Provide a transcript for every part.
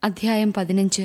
അധ്യായം പതിനഞ്ച്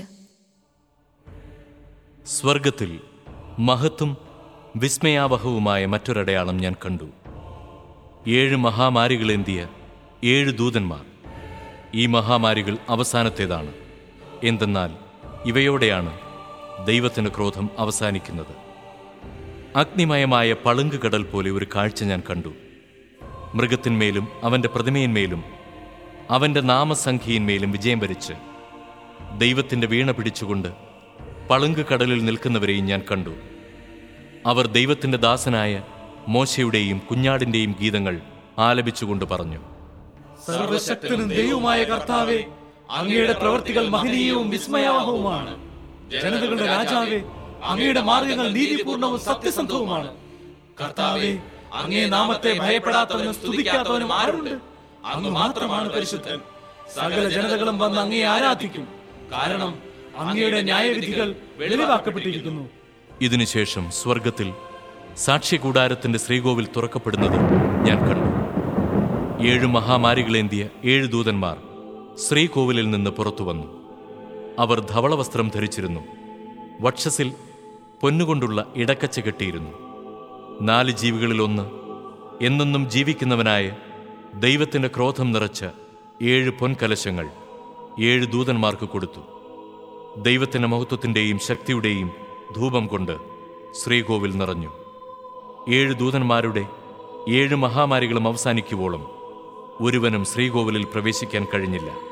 സ്വർഗത്തിൽ മഹത്തും വിസ്മയാവഹവുമായ മറ്റൊരടയാളം ഞാൻ കണ്ടു ഏഴ് മഹാമാരികളേന്തിയ ഏഴ് ദൂതന്മാർ ഈ മഹാമാരികൾ അവസാനത്തേതാണ് എന്തെന്നാൽ ഇവയോടെയാണ് ദൈവത്തിൻ്റെ ക്രോധം അവസാനിക്കുന്നത് അഗ്നിമയമായ പളുങ്ക് കടൽ പോലെ ഒരു കാഴ്ച ഞാൻ കണ്ടു മൃഗത്തിന്മേലും അവൻ്റെ പ്രതിമയിന്മേലും അവൻ്റെ നാമസംഖ്യയിന്മേലും വിജയം വരിച്ച് ദൈവത്തിൻ്റെ വീണ പിടിച്ചുകൊണ്ട് പളുങ്ക് കടലിൽ നിൽക്കുന്നവരെയും ഞാൻ കണ്ടു അവർ ദൈവത്തിൻ്റെ ദാസനായ മോശയുടെയും കുഞ്ഞാടിൻ്റെയും ഗീതങ്ങൾ ആലപിച്ചുകൊണ്ട് പറഞ്ഞു സർവശക്തനും ദൈവമായ കർത്താവെ അങ്ങയുടെ പ്രവൃത്തികൾ മഹനീയവും വിസ്മയാവഹവുമാണ് ജനതകളുടെ രാജാവെ അങ്ങയുടെ മാർഗങ്ങൾ നീതിപൂർണവും സത്യസന്ധവുമാണ് കർത്താവെ അങ്ങേ നാമത്തെ ഭയപ്പെടാത്തവനും സ്തുതിക്കാത്തവനും ആരുണ്ട് അങ്ങ് മാത്രമാണ് പരിശുദ്ധൻ സകല ജനതകളും വന്ന് അങ്ങയെ ആരാധിക്കും കാരണം അങ്ങയുടെ ന്യായവിധികൾ വെളിവാക്കപ്പെട്ടിരിക്കുന്നു ഇതിനുശേഷം സ്വർഗത്തിൽ സാക്ഷ്യകൂടാരത്തിൻ്റെ ശ്രീകോവിൽ തുറക്കപ്പെടുന്നത് ഞാൻ കണ്ടു ഏഴ് മഹാമാരികളേന്തിയ ഏഴ് ദൂതന്മാർ ശ്രീകോവിലിൽ നിന്ന് പുറത്തു വന്നു അവർ ധവളവസ്ത്രം ധരിച്ചിരുന്നു വക്ഷസിൽ പൊന്നുകൊണ്ടുള്ള ഇടക്കച്ച കെട്ടിയിരുന്നു നാല് ജീവികളിലൊന്ന് എന്നെന്നും ജീവിക്കുന്നവനായ ദൈവത്തിൻ്റെ ക്രോധം നിറച്ച ഏഴ് പൊൻകലശങ്ങൾ ഏഴ് ദൂതന്മാർക്ക് കൊടുത്തു ദൈവത്തിൻ്റെ മഹത്വത്തിൻ്റെയും ശക്തിയുടെയും ധൂപം കൊണ്ട് ശ്രീകോവിൽ നിറഞ്ഞു ഏഴ് ദൂതന്മാരുടെ ഏഴ് മഹാമാരികളും അവസാനിക്കുവോളം ഒരുവനും ശ്രീകോവിലിൽ പ്രവേശിക്കാൻ കഴിഞ്ഞില്ല